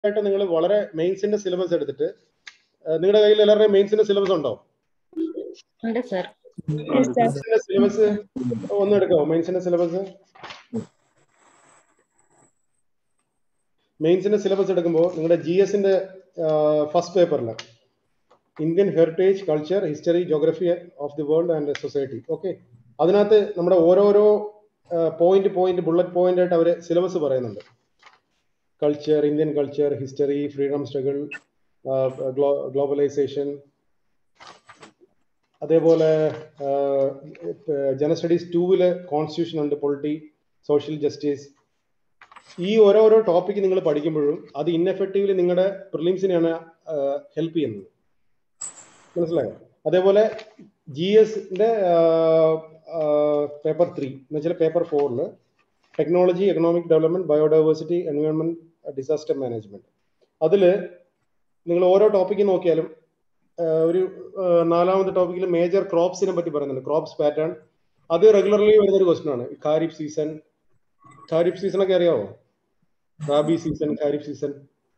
ആയിട്ട് നിങ്ങൾ വളരെ മെയിൻസിന്റെ സിലബസ് എടുത്തിട്ട് നിങ്ങളുടെ കയ്യിൽ എല്ലാവരുടെയും മെയിൻസിന്റെ സിലബസ് ഉണ്ടോ ഉണ്ട് സർ മെയിൻസിന്റെ സിലബസ് ഒന്ന് എടുക്കാമോ മെയിൻസിന്റെ സിലബസ് മെയിൻസിന്റെ സിലബസ് എടുക്കുമ്പോൾ നിങ്ങളുടെ ജി എസിന്റെ ഫസ്റ്റ് പേപ്പറിൽ Indian heritage culture history geography of the world and society okay അതിനകത്ത് നമ്മുടെ ഓരോരോ പോയിന്റ് പോയിന്റ് ബുള്ളറ്റ് പോയിന്റ് ആയിട്ട് അവർ സിലബസ് പറയുന്നുണ്ട് culture Indian culture history freedom struggle globalization അതേപോലെ ജനറൽ സ്റ്റഡീസ് ടൂവില് കോൺസ്റ്റിറ്റ്യൂഷൻ ഉണ്ട് പൊളിറ്റി സോഷ്യൽ ജസ്റ്റിസ് ഈ ഓരോരോ ടോപ്പിക് നിങ്ങൾ പഠിക്കുമ്പോഴും അത് ഇൻഎഫക്റ്റീവ്ലി നിങ്ങളുടെ പ്രിലിംസിനെയാണ് ഹെൽപ്പ് ചെയ്യുന്നത് മനസ്സിലായോ അതേപോലെ ജി എസിന്റെ പേപ്പർ ത്രീ എന്ന് വെച്ചാൽ പേപ്പർ ഫോറിൽ technology economic development biodiversity environment disaster management അതിൽ നിങ്ങൾ ഓരോ ടോപ്പിക്ക് നോക്കിയാലും ഒരു നാലാമത്തെ ടോപ്പിക്കിൽ മേജർ ക്രോപ്സിനെ പറ്റി പറയുന്നുണ്ട് ക്രോപ്സ് പാറ്റേൺ അത് റെഗുലർലി വരുന്ന ഒരു ക്വസ്റ്റൻ ആണ് ഖാരിഫ് സീസൺ ഖാരിഫ് സീസൺ ഒക്കെ അറിയാവോ റാബി സീസൺ ഖാരിഫ് സീസൺ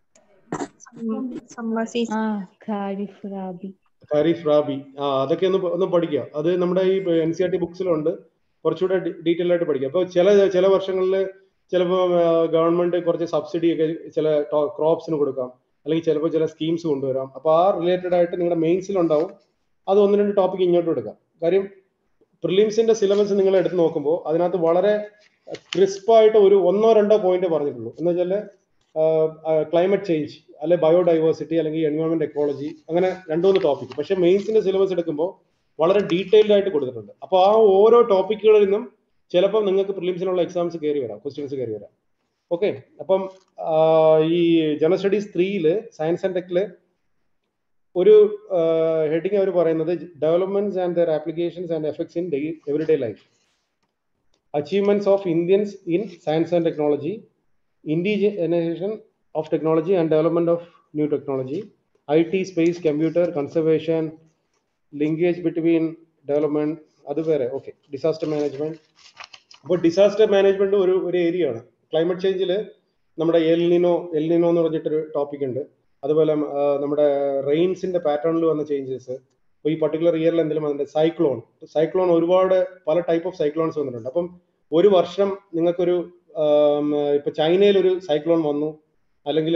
ഖാരിഫ് റാബി ഖാരിഫ് റാബി ആ അതൊക്കെ ഒന്ന് ഒന്ന് പഠിക്കുക അത് നമ്മുടെ ഈ എൻ സി ആർ ടി ബുക്സിലുണ്ട് കുറച്ചുകൂടെ ഡീറ്റെയിൽ ആയിട്ട് പഠിക്കുക അപ്പോൾ ചില ചില വർഷങ്ങളിൽ ചിലപ്പോൾ ഗവൺമെന്റ് കുറച്ച് സബ്സിഡി ഒക്കെ ചില ക്രോപ്സിന് കൊടുക്കാം അല്ലെങ്കിൽ ചിലപ്പോൾ ചില സ്കീംസ് കൊണ്ടുവരാം അപ്പോൾ ആ റിലേറ്റഡ് ആയിട്ട് നിങ്ങളുടെ മെയിൻസിൽ ഉണ്ടാവും അത് ഒന്ന് രണ്ട് ടോപ്പിക് ഇങ്ങോട്ട് എടുക്കാം കാര്യം പ്രിലിംസിന്റെ സിലബസ് നിങ്ങൾ എടുത്ത് നോക്കുമ്പോൾ അതിനകത്ത് വളരെ ക്രിസ്പായിട്ട് ഒരു ഒന്നോ രണ്ടോ പോയിന്റ് പറഞ്ഞിട്ടുള്ളൂ എന്ന് വെച്ചാൽ ക്ലൈമറ്റ് ചേഞ്ച് അല്ലെ ബയോഡൈവേഴ്സിറ്റി അല്ലെങ്കിൽ എൻവയോൺമെന്റ് എക്കോളജി അങ്ങനെ രണ്ടുമൂന്ന് ടോപ്പിക് പക്ഷെ മെയിൻസിന്റെ സിലബസ് എടുക്കുമ്പോൾ വളരെ ഡീറ്റെയിൽഡ് ആയിട്ട് കൊടുത്തിട്ടുണ്ട് അപ്പോൾ ആ ഓരോ ടോപ്പിക്കുകളിൽ നിന്നും ചിലപ്പോൾ നിങ്ങൾക്ക് പ്രിലിംസിനുള്ള എക്സാംസ് കയറി വരാം ക്വസ്റ്റ്യൻസ് കയറി വരാം ഓക്കെ അപ്പം ഈ ജനറൽ സ്റ്റഡീസ് ത്രീയില് സയൻസ് ആൻഡ് ടെക്കില് ഒരു ഹെഡിങ് അവർ പറയുന്നത് developments and their applications and effects in every day life achievements of Indians in science and technology indigenization of technology and development of new technology, IT, space, computer, conservation, linkage between development, അത് വേറെ okay disaster management അപ്പോൾ disaster management ഒരു ഒരു area ആണ് climate ചേഞ്ചിൽ നമ്മുടെ El Niño El Niño എന്ന് പറഞ്ഞിട്ടൊരു topic ഉണ്ട് അതുപോലെ നമ്മുടെ റെയിൻസിന്റെ പാറ്റേണിൽ വന്ന ചേഞ്ചസ് അപ്പോൾ ഈ പർട്ടിക്കുലർ ഇയറിൽ എന്തെങ്കിലും അതിന്റെ സൈക്ലോൺ സൈക്ലോൺ ഒരുപാട് പല ടൈപ്പ് ഓഫ് സൈക്ലോൺസ് വന്നിട്ടുണ്ട് അപ്പം ഒരു വർഷം നിങ്ങൾക്കൊരു ഇപ്പൊ ചൈനയിൽ ഒരു സൈക്ലോൺ വന്നു അല്ലെങ്കിൽ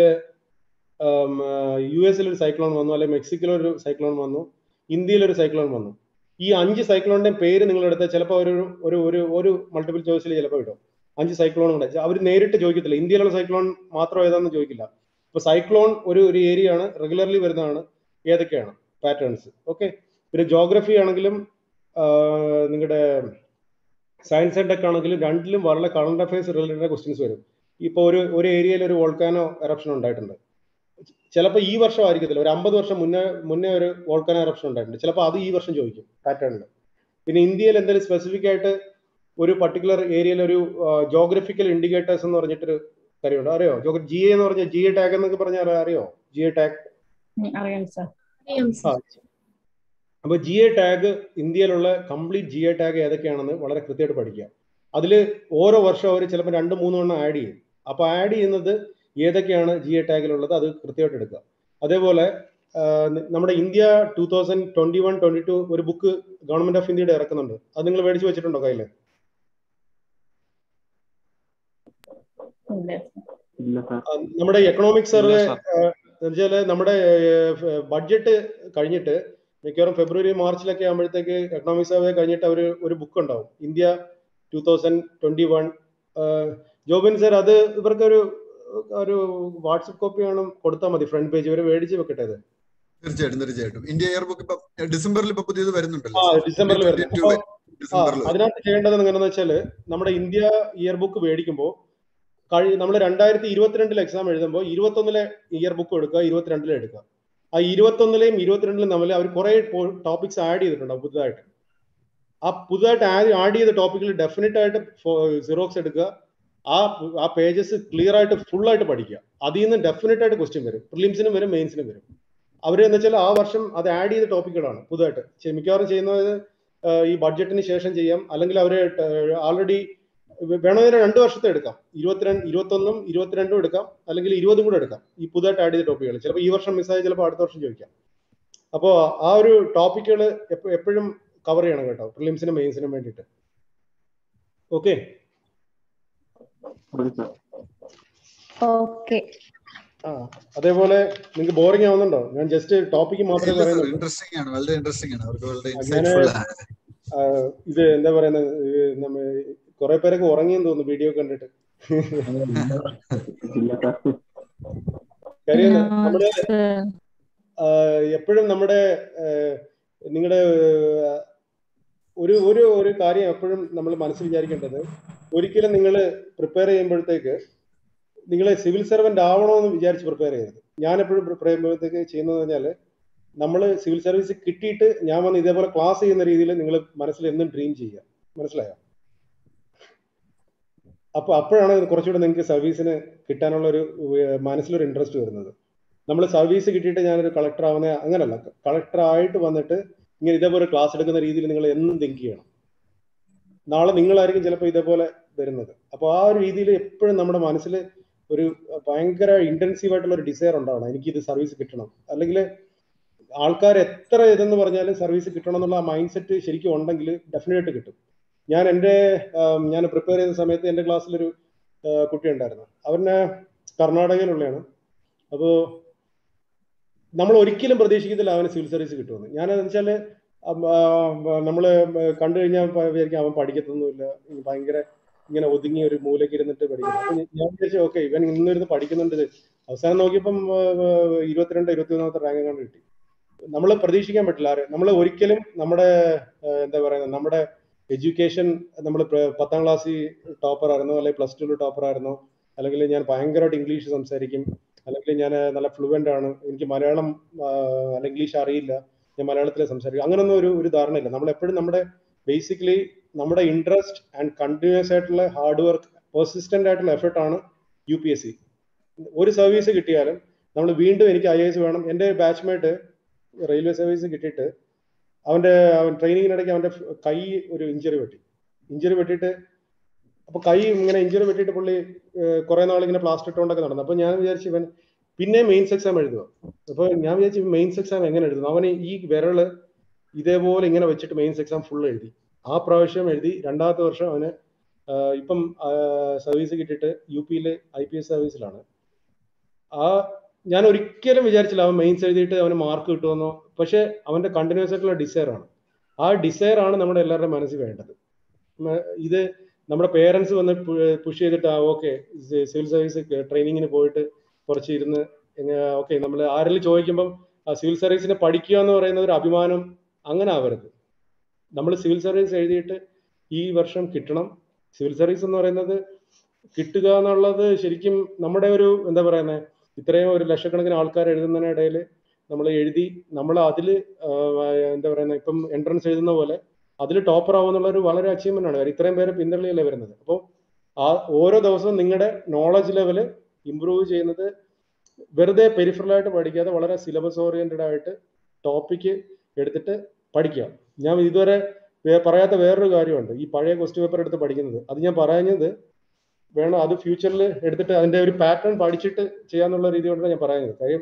യു എസിൽ ഒരു സൈക്ലോൺ വന്നു അല്ലെങ്കിൽ മെക്സിക്കോയിൽ ഒരു സൈക്ലോൺ വന്നു ഇന്ത്യയിൽ ഒരു സൈക്ലോൺ വന്നു ഈ അഞ്ച് സൈക്ലോണിന്റെ പേര് നിങ്ങൾ എടുത്താൽ ചിലപ്പോൾ ഒരു ഒരു ഒരു ഒരു മൾട്ടിപ്പിൾ ചോയ്സിൽ ചിലപ്പോൾ ഇടും അഞ്ച് സൈക്ലോൺ ഉണ്ട് അവർ നേരിട്ട് ചോദിക്കത്തില്ല ഇന്ത്യയിലുള്ള സൈക്ലോൺ മാത്രം ഏതാണെന്ന് ചോദിക്കില്ല ഇപ്പൊ സൈക്ലോൺ ഒരു ഒരു ഏരിയ ആണ് റെഗുലർലി വരുന്നതാണ് ഏതൊക്കെയാണ് പാറ്റേൺസ് ഓക്കെ പിന്നെ ജോഗ്രഫി ആണെങ്കിലും നിങ്ങളുടെ സയൻസ് ആൻഡ് ടെക് ആണെങ്കിലും രണ്ടിലും വളരെ കറണ്ട് അഫയേഴ്സ് റിലേറ്റഡ് ക്വസ്റ്റ്യൻസ് വരും ഇപ്പോൾ ഒരു ഒരു ഏരിയയിൽ ഒരു വോൾക്കാനോ എറപ്ഷൻ ഉണ്ടായിട്ടുണ്ട് ചിലപ്പോൾ ഈ വർഷം ആയിരിക്കത്തില്ല ഒരു അമ്പത് വർഷം മുന്നേ മുന്നേ ഒരു വോൾക്കാനോ എറപ്ഷൻ ഉണ്ടായിട്ടുണ്ട് ചിലപ്പോൾ അത് ഈ വർഷം ചോദിക്കും പാറ്റേണിൽ പിന്നെ ഇന്ത്യയിൽ എന്തെങ്കിലും സ്പെസിഫിക് ആയിട്ട് ഒരു പർട്ടിക്കുലർ ഏരിയയിൽ ഒരു ജോഗ്രഫിക്കൽ ഇൻഡിക്കേറ്റേഴ്സ് എന്ന് പറഞ്ഞിട്ടൊരു കാര്യമുണ്ട് അറിയോ ജി എ എന്ന് പറഞ്ഞ ജി എ ടാഗ് എന്നൊക്കെ പറഞ്ഞാൽ അറിയോ ജി എ ടാഗ് അറിയാം സർ അപ്പൊ ജി എ ടാഗ് ഇന്ത്യയിലുള്ള കംപ്ലീറ്റ് ജി എ ടാഗ് ഏതൊക്കെയാണെന്ന് വളരെ കൃത്യമായിട്ട് പഠിക്കുക അതിൽ ഓരോ വർഷം അവർ ചിലപ്പോൾ രണ്ട് മൂന്ന് എണ്ണം ആഡ് ചെയ്യും അപ്പൊ ആഡ് ചെയ്യുന്നത് ഏതൊക്കെയാണ് ജി എ ടാഗിലുള്ളത് അത് കൃത്യമായിട്ട് എടുക്കുക അതേപോലെ നമ്മുടെ India two thousand twenty one twenty two ഒരു ബുക്ക് ഗവൺമെന്റ് ഓഫ് ഇന്ത്യയുടെ ഇറക്കുന്നുണ്ട് അത് നിങ്ങൾ മേടിച്ചു വെച്ചിട്ടുണ്ടോ കയ്യിൽ നമ്മുടെ എക്കണോമിക് സർവേ എന്നുവെച്ചാല് നമ്മുടെ ബഡ്ജറ്റ് കഴിഞ്ഞിട്ട് മിക്കവാറും ഫെബ്രുവരി മാർച്ചിലൊക്കെ ആകുമ്പോഴത്തേക്ക് എക്കണോമിക് സർവേ കഴിഞ്ഞിട്ട് അവർ ഒരു ബുക്ക് ഉണ്ടാവും India two thousand twenty one Jobin sir അത് ഇവർക്ക് ഒരു ഒരു വാട്സപ്പ് കോപ്പി ആണ് കൊടുത്താൽ മതി ഫ്രണ്ട് പേജ് ഇവർ മേടിച്ച് വെക്കട്ടെ അത് തീർച്ചയായിട്ടും തീർച്ചയായിട്ടും ഇന്ത്യ ഇയർ ബുക്ക് ഇപ്പൊ ഡിസംബറിൽ ഇപ്പൊ പുതിയത് വരുന്നുണ്ടല്ലോ ആ ഡിസംബറിൽ വരുന്നത് അതിനകത്ത് ചെയ്യേണ്ടത് എങ്ങനെയാണെന്ന് വെച്ചാല് നമ്മുടെ ഇന്ത്യ ഇയർ ബുക്ക് മേടിക്കുമ്പോൾ കഴി നമ്മൾ രണ്ടായിരത്തി ഇരുപത്തിരണ്ടിൽ എക്സാം എഴുതുമ്പോൾ ഇരുപത്തൊന്നിലെ ഇയർ ബുക്ക് എടുക്കുക ഇരുപത്തിരണ്ടിലെ എടുക്കുക ആ ഇരുപത്തൊന്നിലെയും ഇരുപത്തിരണ്ടിലും തമ്മിൽ അവർ കുറെ ടോപ്പിക്സ് ആഡ് ചെയ്തിട്ടുണ്ടാവും പുതുതായിട്ട് ആ പുതുതായിട്ട് ആഡ് ആഡ് ചെയ്ത ടോപ്പിക്കിൽ ഡെഫിനറ്റ് ആയിട്ട് സിറോക്സ് എടുക്കുക ആ ആ പേജസ് ക്ലിയർ ആയിട്ട് ഫുൾ ആയിട്ട് പഠിക്കുക അതിൽ നിന്ന് ഡെഫിനറ്റ് ആയിട്ട് ക്വസ്റ്റ്യൻ വരും പ്രിലിംസിനും വരും മെയിൻസിനും വരും അവർ എന്ന് വെച്ചാൽ ആ വർഷം അത് ആഡ് ചെയ്ത ടോപ്പിക്കുകളാണ് പുതുതായിട്ട് മിക്കവാറും ചെയ്യുന്നത് ഈ ബഡ്ജറ്റിന് ശേഷം ചെയ്യാം അല്ലെങ്കിൽ അവർ ആൾറെഡി വേണമെങ്കിൽ രണ്ട് വർഷത്തെ എടുക്കാം ഇരുപത്തിരണ്ട് ഇരുപത്തൊന്നും ഇരുപത്തിരണ്ടും എടുക്കാം അല്ലെങ്കിൽ ഇരുപതും കൂടെ എടുക്കാം ഈ പുതുതായിട്ട് ആഡ് ചെയ്ത ടോപ്പിക്കുകൾ ചിലപ്പോൾ ഈ വർഷം മിസ്സായി ചിലപ്പോൾ അടുത്ത വർഷം ചോദിക്കാം അപ്പോൾ ആ ഒരു ടോപ്പിക്കുകൾ എപ്പോഴും കവർ ചെയ്യണം കേട്ടോ പ്രിലിംസിനും മെയിൻസിനും വേണ്ടിയിട്ട് ഓക്കെ ഓക്കെ ആ അതേപോലെ നിങ്ങൾക്ക് ബോറിംഗ് ആവുന്നുണ്ടോ ഞാൻ ജസ്റ്റ് ടോപ്പിക്ക് മാത്രമേ പറയുന്നുള്ളൂ ഇൻട്രസ്റ്റിംഗ് ആണ് വളരെ ഇൻട്രസ്റ്റിംഗ് ആണ് അവർക്ക് വളരെ അങ്ങനെ ഇൻസൈറ്റ്ഫുൾ ആണ് ആ, ഇത് എന്താ പറയുന്നത് ഇത് നമ്മ കുറെ പേരൊക്കെ ഉറങ്ങിയെന്ന് തോന്നുന്നു വീഡിയോ കണ്ടിട്ട് കാര്യം നമ്മുടെ എപ്പോഴും നമ്മുടെ നിങ്ങളുടെ ഒരു ഒരു ഒരു കാര്യം എപ്പോഴും നമ്മൾ മനസ്സിൽ വിചാരിക്കേണ്ടത് ഒരിക്കലും നിങ്ങൾ പ്രിപ്പയർ ചെയ്യുമ്പോഴത്തേക്ക് നിങ്ങൾ സിവിൽ സർവന്റ് ആവണമെന്ന് വിചാരിച്ച് പ്രിപ്പയർ ചെയ്യരുത് ഞാൻ എപ്പോഴും പ്രിപ്പയർ ചെയ്യുമ്പോഴത്തേക്ക് ചെയ്യുന്നത് പറഞ്ഞാൽ നമ്മൾ സിവിൽ സർവീസ് കിട്ടിയിട്ട് ഞാൻ വന്ന് ഇതേപോലെ ക്ലാസ് ചെയ്യുന്ന രീതിയിൽ നിങ്ങൾ മനസ്സിൽ എന്നും ഡ്രീം ചെയ്യുക മനസ്സിലായോ അപ്പൊ അപ്പോഴാണ് കുറച്ചുകൂടെ നിങ്ങൾക്ക് സർവീസിന് കിട്ടാനുള്ള ഒരു ഏർ മനസ്സിലൊരു ഇൻട്രസ്റ്റ് വരുന്നത് നമ്മൾ സർവീസ് കിട്ടിയിട്ട് ഞാനൊരു കളക്ടർ ആവുന്ന അങ്ങനല്ല കളക്ടർ ആയിട്ട് വന്നിട്ട് ഇങ്ങനെ ഇതേപോലെ ക്ലാസ് എടുക്കുന്ന രീതിയിൽ നിങ്ങൾ എന്നും തിങ്ക് ചെയ്യണം നാളെ നിങ്ങളായിരിക്കും ചിലപ്പോൾ ഇതേപോലെ വരുന്നത് അപ്പോൾ ആ ഒരു രീതിയിൽ എപ്പോഴും നമ്മുടെ മനസ്സിൽ ഒരു ഭയങ്കര ഇന്റൻസീവ് ആയിട്ടുള്ള ഒരു ഡിസയർ ഉണ്ടാവണം എനിക്ക് ഇത് സർവീസ് കിട്ടണം അല്ലെങ്കിൽ ആൾക്കാർ എത്ര ഇതെന്ന് പറഞ്ഞാലും സർവീസ് കിട്ടണം എന്നുള്ള ആ മൈൻഡ് സെറ്റ് ശരിക്കും ഉണ്ടെങ്കിൽ ഡെഫിനറ്റ് കിട്ടും ഞാൻ എൻ്റെ ആം, ഞാൻ പ്രിപ്പയർ ചെയ്ത സമയത്ത് എൻ്റെ ക്ലാസ്സിലൊരു ആ, കുട്ടി ഉണ്ടായിരുന്നു അവന് കർണാടകയിലുള്ളതാണ് അപ്പോൾ നമ്മൾ ഒരിക്കലും പ്രതീക്ഷിക്കത്തില്ല അവന് സിവിൽ സർവീസ് കിട്ടുമെന്ന് ഞാനെന്ന് വെച്ചാൽ നമ്മൾ കണ്ടു കഴിഞ്ഞാൽ വിചാരിക്കും അവൻ പഠിക്കത്തൊന്നുമില്ല ഭയങ്കര ഇങ്ങനെ ഒതുങ്ങി ഒരു മൂലയ്ക്ക് ഇരുന്നിട്ട് പഠിക്കുന്നു അപ്പൊ ഞാൻ വിചാരിച്ചു ഓക്കെ ഇവൻ ഇന്നിരുന്ന് പഠിക്കുന്നുണ്ട് ഇത്. അവസാനം നോക്കിയപ്പം ആ, ആ, ഇരുപത്തിരണ്ട് ഇരുപത്തിമൂന്നാമത്തെ റാങ്ക് കണ്ട് കിട്ടി നമ്മൾ പ്രതീക്ഷിക്കാൻ പറ്റില്ല ആരെ നമ്മൾ ഒരിക്കലും നമ്മുടെ ആ, എന്താ പറയുന്നത് നമ്മുടെ എഡ്യൂക്കേഷൻ നമ്മൾ പത്താം ക്ലാസ്സിൽ ടോപ്പർ ആയിരുന്നു അല്ലെങ്കിൽ പ്ലസ് ടുവിൽ ടോപ്പർ ആയിരുന്നു അല്ലെങ്കിൽ ഞാൻ ഭയങ്കരമായിട്ട് ഇംഗ്ലീഷ് സംസാരിക്കും അല്ലെങ്കിൽ ഞാൻ നല്ല ഫ്ലുവൻ്റ് ആണ് എനിക്ക് മലയാളം ആ, അല്ലെങ്കിൽ ഇംഗ്ലീഷ് അറിയില്ല ഞാൻ മലയാളത്തിൽ സംസാരിക്കും അങ്ങനൊന്നും ഒരു ഒരു ധാരണയില്ല നമ്മൾ എപ്പോഴും നമ്മുടെ ബേസിക്കലി നമ്മുടെ ഇൻട്രസ്റ്റ് ആൻഡ് കണ്ടിന്യൂസ് ആയിട്ടുള്ള ഹാർഡ് വർക്ക് പെർസിസ്റ്റന്റ് ആയിട്ടുള്ള എഫർട്ട് ആണ് യു പി എസ് സി ഒരു സർവീസ് കിട്ടിയാലും നമ്മൾ വീണ്ടും എനിക്ക് ഐ എസ് വേണം എൻ്റെ ബാച്ച്മേറ്റ് റെയിൽവേ സർവീസ് കിട്ടിയിട്ട് അവന്റെ അവൻ ട്രെയിനിങ്ങിനിടയ്ക്ക് അവന്റെ കൈ ഒരു ഇഞ്ചറി പറ്റി ഇഞ്ചറി പറ്റിയിട്ട് അപ്പൊ കൈ ഇങ്ങനെ ഇഞ്ചറി പറ്റിയിട്ട് പുള്ളി കുറെ നാൾ ഇങ്ങനെ പ്ലാസ്റ്റർ ഇട്ടുകൊണ്ടൊക്കെ നടന്നു അപ്പൊ ഞാൻ വിചാരിച്ചു ഇവൻ പിന്നെ മെയിൻസ് എക്സാം എഴുതുക അപ്പൊ ഞാൻ വിചാരിച്ചു മെയിൻസ് എക്സാം എങ്ങനെ എഴുതുന്നു അവന് ഈ വിരള് ഇതേപോലെ ഇങ്ങനെ വെച്ചിട്ട് മെയിൻസ് എക്സാം ഫുൾ എഴുതി ആ പ്രാവശ്യം എഴുതി രണ്ടാമത്തെ വർഷം അവന് ആ, ഇപ്പം സർവീസ് കിട്ടിയിട്ട് യു പിയിലെ ഐ പി എസ് സർവീസിലാണ് ആ ഞാൻ ഒരിക്കലും വിചാരിച്ചില്ല അവൻ മെയിൻസ് എഴുതിയിട്ട് അവന് മാർക്ക് കിട്ടുമെന്നോ പക്ഷെ അവന്റെ കണ്ടിന്യൂസ് ആയിട്ടുള്ള ഡിസയർ ആണ് ആ ഡിസയർ ആണ് നമ്മുടെ എല്ലാവരുടെയും മനസ്സിൽ വേണ്ടത് ഉം, ഇത് നമ്മുടെ പേരൻസ് വന്ന് പുഷ് ചെയ്തിട്ട് ആ ഓക്കെ സിവിൽ സർവീസ് ട്രെയിനിങ്ങിന് പോയിട്ട് കുറച്ച് ഇരുന്ന് ഓക്കെ നമ്മൾ ആരെങ്കിലും ചോദിക്കുമ്പം ആ സിവിൽ സർവീസിനെ പഠിക്കുക എന്ന് പറയുന്നത് ഒരു അഭിമാനം അങ്ങനെ ആവരുത് നമ്മൾ സിവിൽ സർവീസ് എഴുതിയിട്ട് ഈ വർഷം കിട്ടണം സിവിൽ സർവീസ് എന്ന് പറയുന്നത് കിട്ടുക എന്നുള്ളത് ശരിക്കും നമ്മുടെ ഒരു എന്താ പറയുന്നത് ഇത്രയും ഒരു ലക്ഷക്കണക്കിന് ആൾക്കാർ എഴുതുന്നതിനിടയിൽ നമ്മൾ എഴുതി നമ്മൾ അതിൽ എന്താ പറയുന്നത് ഇപ്പം എൻട്രൻസ് എഴുതുന്ന പോലെ അതിൽ ടോപ്പർ ആവുന്നുള്ള ഒരു വളരെ അച്ചീവ്മെന്റ് ആണ് കാര്യം ഇത്രയും പേര് പിന്തള്ളിയല്ലേ വരുന്നത് അപ്പോൾ ആ ഓരോ ദിവസവും നിങ്ങളുടെ നോളജ് ലെവൽ ഇമ്പ്രൂവ് ചെയ്യുന്നത് വെറുതെ പെരിഫറലായിട്ട് പഠിക്കാതെ വളരെ സിലബസ് ഓറിയന്റഡ് ആയിട്ട് ടോപ്പിക്ക് എടുത്തിട്ട് പഠിക്കുക ഞാൻ ഇതുവരെ വേ- പറയാത്ത വേറൊരു കാര്യമുണ്ട് ഈ പഴയ ക്വസ്റ്റ്യൻ പേപ്പർ എടുത്ത് പഠിക്കുന്നത് അത് ഞാൻ പറയുന്നത് വേണം അത് ഫ്യൂച്ചറിൽ എടുത്തിട്ട് അതിന്റെ ഒരു പാറ്റേൺ പഠിച്ചിട്ട് ചെയ്യാന്നുള്ള രീതി കൊണ്ടാണ് ഞാൻ പറയുന്നത് കാര്യം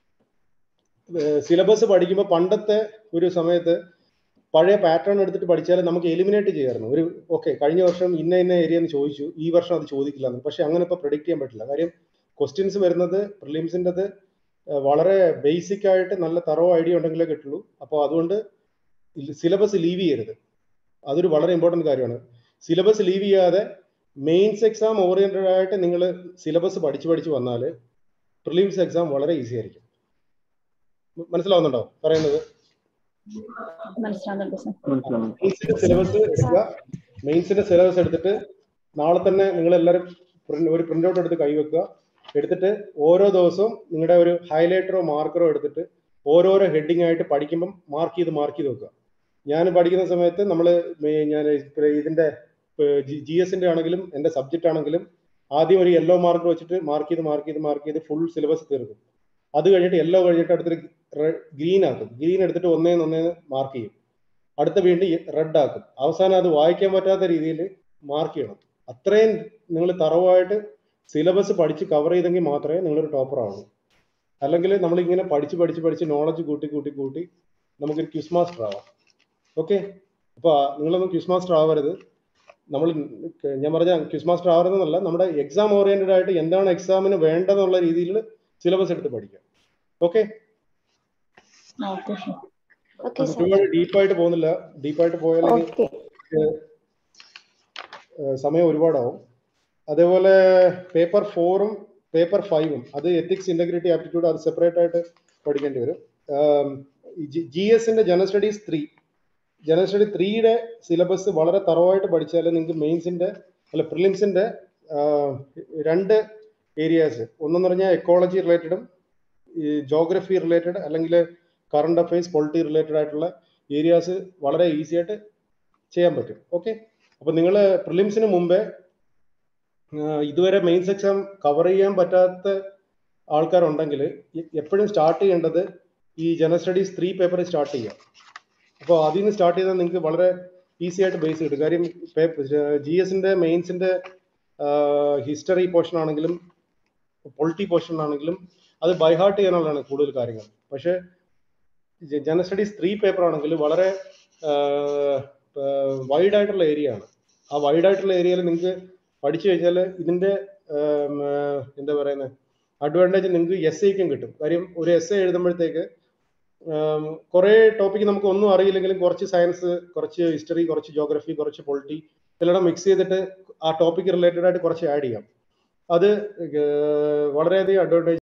സിലബസ് പഠിക്കുമ്പോൾ പണ്ടത്തെ ഒരു സമയത്ത് പഴയ പാറ്റേൺ എടുത്തിട്ട് പഠിച്ചാൽ നമുക്ക് എലിമിനേറ്റ് ചെയ്യാമായിരുന്നു ഒരു ഓക്കെ കഴിഞ്ഞ വർഷം ഇന്ന ഇന്ന ഏരിയ എന്ന് ചോദിച്ചു ഈ വർഷം അത് ചോദിക്കില്ല എന്ന് പക്ഷെ അങ്ങനെ ഇപ്പൊ പ്രഡിക്ട് ചെയ്യാൻ പറ്റില്ല കാര്യം ക്വസ്റ്റ്യൻസ് വരുന്നത് പ്രിലിംസിൻ്റെത് വളരെ ബേസിക് ആയിട്ട് നല്ല തറോ ഐഡിയ ഉണ്ടെങ്കിലേ കിട്ടുള്ളൂ അപ്പോൾ അതുകൊണ്ട് സിലബസ് ലീവ് ചെയ്യരുത് അതൊരു വളരെ ഇമ്പോർട്ടന്റ് കാര്യമാണ് സിലബസ് ലീവ് ചെയ്യാതെ മെയിൻസ് എക്സാം ഓറിയന്റഡ് ആയിട്ട് നിങ്ങൾ സിലബസ് പഠിച്ചു പഠിച്ചു വന്നാൽ പ്രിലിംസ് എക്സാം വളരെ ഈസി ആയിരിക്കും മനസ്സിലാവുന്നുണ്ടോ പറയുന്നത് മനസ്സിലാവുന്നുണ്ട് സർ മെയിൻസിന്റെ സിലബസ് എടുക്കുക മെയിൻസിന്റെ സിലബസ് എടുത്തിട്ട് നാളെ തന്നെ നിങ്ങൾ എല്ലാവരും ഒരു പ്രിന്റ് ഔട്ട് എടുത്ത് കൈവെക്കുക എടുത്തിട്ട് ഓരോ ദിവസവും നിങ്ങളുടെ ഒരു ഹൈലൈറ്ററോ മാർക്കറോ എടുത്തിട്ട് ഓരോരോ ഹെഡിങ് ആയിട്ട് പഠിക്കുമ്പം മാർക്ക് ചെയ്ത് മാർക്ക് ചെയ്ത് വെക്കുക ഞാൻ പഠിക്കുന്ന സമയത്ത് നമ്മൾ ഞാൻ ഇതിന്റെ ജി എസിന്റെ ആണെങ്കിലും എന്റെ സബ്ജക്റ്റ് ആണെങ്കിലും ആദ്യം ഒരു യെല്ലോ മാർക്ക് വെച്ചിട്ട് മാർക്ക് ചെയ്ത് മാർക്ക് ചെയ്ത് മാർക്ക് ചെയ്ത് ഫുൾ സിലബസ് തീർക്കും അത് കഴിഞ്ഞിട്ട് യെല്ലോ കഴിഞ്ഞിട്ട് അടുത്തൊരു ഗ്രീൻ ആക്കും ഗ്രീൻ എടുത്തിട്ട് ഒന്നേന്ന് ഒന്നേന്ന് മാർക്ക് ചെയ്യും അടുത്ത വീണ്ടും റെഡ് ആക്കും അവസാനം അത് വായിക്കാൻ പറ്റാത്ത രീതിയിൽ മാർക്ക് ചെയ്യണം അത്രയും നിങ്ങൾ തറവായിട്ട് സിലബസ് പഠിച്ച് കവർ ചെയ്തെങ്കിൽ മാത്രമേ നിങ്ങളൊരു ടോപ്പർ ആവൂ അല്ലെങ്കിൽ നമ്മൾ ഇങ്ങനെ പഠിച്ച് പഠിച്ച് പഠിച്ച് നോളജ് കൂട്ടി കൂട്ടി കൂട്ടി നമുക്കൊരു ക്യൂസ് മാസ്റ്റർ ആവാം ഓക്കെ അപ്പോൾ നിങ്ങളൊന്നും ക്യൂസ് മാസ്റ്റർ ആവരുത് നമ്മൾ ഞാൻ പറഞ്ഞ ക്യൂസ് മാസ്റ്റർ ആവരുതെന്നല്ല നമ്മുടെ എക്സാം ഓറിയന്റഡ് ആയിട്ട് എന്താണ് എക്സാമിന് വേണ്ടതെന്നുള്ള രീതിയിൽ സിലബസ് എടുത്ത് പഠിക്കാം okay okay sir okay sir ഒരുപാട് ഡീപ്പായിട്ട് പോകുന്നില്ല ഡീപ്പായിട്ട് പോയാൽ ഓക്കെ സമയം ഒരുപാടാവും അതേപോലെ പേപ്പർ ഫോറും പേപ്പർ ഫൈവും അത് എത്തിക്സ് ഇന്റഗ്രിറ്റി ആപ്റ്റിറ്റ്യൂഡ് അത് സെപ്പറേറ്റ് ആയിട്ട് പഠിക്കേണ്ടി വരും ജി എസിന്റെ general studies three general study ത്രീയുടെ സിലബസ് വളരെ തറവായിട്ട് പഠിച്ചാൽ നിങ്ങൾക്ക് മെയിൻസിന്റെ അല്ല പ്രിലിംസിന്റെ രണ്ട് ഏരിയാസ് ഒന്നെന്ന് പറഞ്ഞാൽ എക്കോളജി റിലേറ്റഡും ജോഗ്രഫി റിലേറ്റഡ് അല്ലെങ്കിൽ കറണ്ട് അഫയേഴ്സ് പൊളിറ്റി റിലേറ്റഡ് ആയിട്ടുള്ള ഏരിയാസ് വളരെ ഈസി ആയിട്ട് ചെയ്യാൻ പറ്റും ഓക്കെ അപ്പൊ നിങ്ങൾ പ്രിലിംസിന് മുമ്പേ ആ, ഇതുവരെ മെയിൻസ് എക്സാം കവർ ചെയ്യാൻ പറ്റാത്ത ആൾക്കാരുണ്ടെങ്കിൽ എപ്പോഴും സ്റ്റാർട്ട് ചെയ്യേണ്ടത് ഈ general studies three paper start ചെയ്യുക അപ്പോൾ അതിൽ നിന്ന് സ്റ്റാർട്ട് ചെയ്താൽ നിങ്ങൾക്ക് വളരെ ഈസി ആയിട്ട് ബേസ് കിട്ടും കാര്യം ജി എസിന്റെ മെയിൻസിന്റെ ഹിസ്റ്ററി പോർഷൻ ആണെങ്കിലും പൊളിറ്റി പോർഷൻ ആണെങ്കിലും അത് ബൈഹാർട്ട് ചെയ്യാനുള്ളതാണ് കൂടുതൽ കാര്യങ്ങൾ പക്ഷേ ജനറൽ സ്റ്റഡീസ് ത്രീ പേപ്പർ ആണെങ്കിൽ വളരെ വൈഡ് ആയിട്ടുള്ള ഏരിയ ആണ് ആ വൈഡ് ആയിട്ടുള്ള ഏരിയയിൽ നിങ്ങൾക്ക് പഠിച്ചു കഴിഞ്ഞാൽ ഇതിന്റെ ആം, ആ, എന്താ പറയുന്നത് അഡ്വാൻറ്റേജ് നിങ്ങൾക്ക് എസ് ഐക്കും കിട്ടും കാര്യം ഒരു എസ് ഐ എഴുതുമ്പോഴത്തേക്ക് കുറെ ടോപ്പിക്ക് നമുക്ക് ഒന്നും അറിയില്ലെങ്കിലും കുറച്ച് സയൻസ് കുറച്ച് ഹിസ്റ്ററി കുറച്ച് ജോഗ്രഫി കുറച്ച് പൊളിറ്റി ഇതെല്ലാം മിക്സ് ചെയ്തിട്ട് ആ ടോപ്പിക്ക് റിലേറ്റഡ് ആയിട്ട് കുറച്ച് ആഡ് ചെയ്യാം അത് ഏർ, വളരെയധികം അഡ്വാൻറ്റേജ്